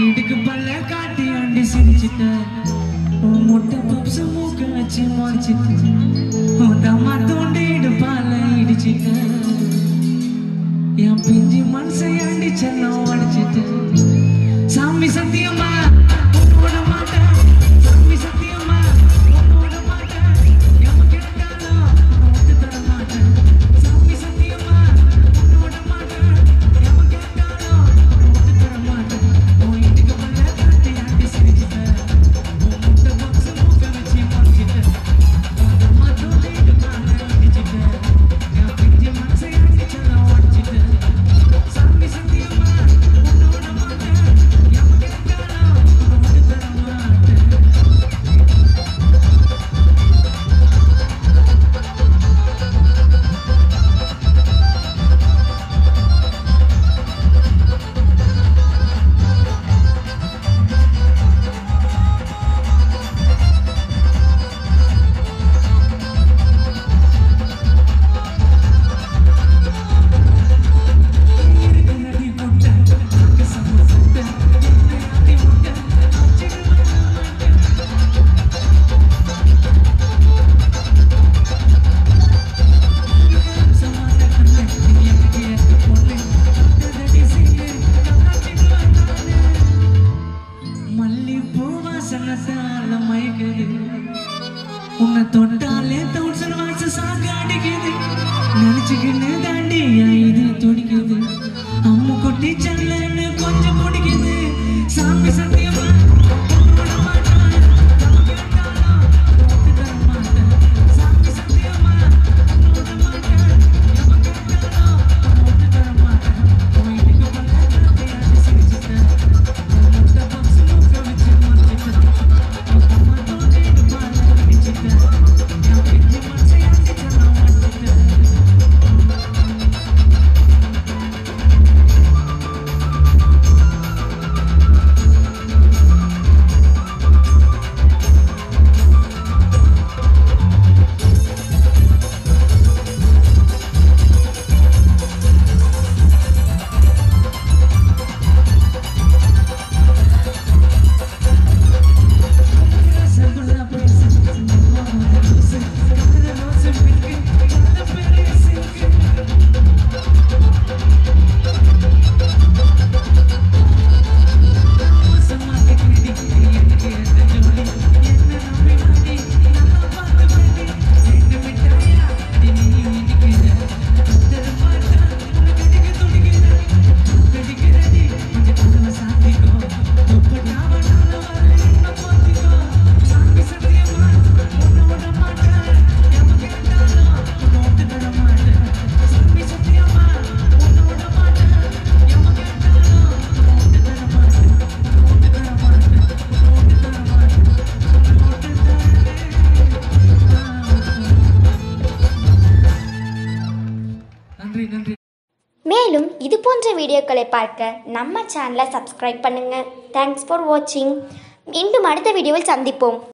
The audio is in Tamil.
இடுக்கு பல்ல காட்டி ஆண்டி சிரிச்சிட்ட உன் முட்டை பப்ஸ் மூக்க வச்சு முடிச்சிட்ட உன் தம்மா தோண்டி இடுப்பால இடிச்சிட்ட என் பிஞ்சி மனசை ஆண்டி செல்லம் அடிச்சிட்ட சாமி சத்தியமா உன்னை விட மாட்டேன் சாமி சத்தியமா உன்னை விட மாட்டேன் எவன் கேட்டாலும் நான் விட்டு தர மாட்டேன் சாமி சத்தியமா உன்னை விட மாட்டேன் எவன் கேட்டாலும் நான் விட்டு தர மாட்டேன் உன் இடுக்கு பல்ல காட்டி ஆண்டி சிரிச்சிட்ட உன் முட்டை பப்ஸ் மூக்க வச்சு முடிச்சிட்ட உன் தம்மா தோண்டி இடுப்பால இடிச்சிட்ட என் பிஞ்சி மனசை ஆண்டி செல்லம் அடிச்சிட்ட சாமி சத்தியமா உன்னை விட மாட்டேன் எவன் கேட்டாலும் நான் விட்டு தர மாட்டேன் நடி முட்டை அங்க சம சட்டை என்னை அடி முட்டை அச்சிடுவேன் மாட்டேன் சமான கண்ணை எனக்கு ஏத்த பொண்ணு கட்டதடி சிங்கு கலாச்சிடுவேன் நானு மல்லிப்பூ வாசனத்தால மயக்குது உன்னை தொட்டாலே தௌசண்ட் வாச சாக அடிக்குது நினைச்சுக்கின்னு தாண்டி என் இது துடிக்குது அம்மு குட்டி சல்லன்னு கொஞ்சம் பிடிக்குது சாமி சத்தியமா உன்னோட மாட்டேன். எவன் கேட்டாலும் ஒத்து தர மாட்டேன். சாமி சத்தியமா உன்னோட மாட்டேன். எவன் கேட்டாலும் ஒத்து தர மாட்டேன். உன் வீட்டுக்கு பல்ல காட்டி அடி சிரிச்சிட்டேன். உன் முட்டை box மூக்க வச்சு மறைச்சிட்டேன். உன் அம்மா தோண்டிட்டு பால அடிச்சிட்டேன். என் பிஞ்சு மனசை அடிச்சு நான் அடிச்சிட்டேன். ரசகுல்லா பேசு மாமா ரோஸ் கத்திர ரோஸ் பிங்க் நல்ல பெரிய சிங்க் மோசமா கிடி எனக்கு ஏத்த ஜோடி என்ன நம்பி வாடி நல்லா பார்த்து பண்ணி ரெண்டு மிட்டாயா அடி நீ இடிக்கிற கத்திர பார்த்தா உனக்கு அடிக்க துடிக்கிற கடிக்கிறடி கொஞ்சம் கதவை சாத்திக்கோ துப்பட்டாவ நாள வரல என்ன போத்திக்கோ சாமி சத்தியமா உன்னை விட மாட்டேன் எவன் கேட்டாலும் உன்னை விட்டு தர மாட்டேன் சாமி சத்தியமா உன்னை விட மாட்டேன் எவன் கேட்டாலும் உன்னை விட்டு தர மாட்டேன் விட்டு தர மாட்டேன் விட்டு தர மாட்டேன் விட்டு தரேன் நன்றி நன்றி மேலும் இது போன்ற வீடியோக்களை பார்க்க நம்ம சேனலை சப்ஸ்கிரைப் பண்ணுங்கள் தேங்க்ஸ் ஃபார் வாட்சிங் மீண்டும் அடுத்த வீடியோவில் சந்திப்போம்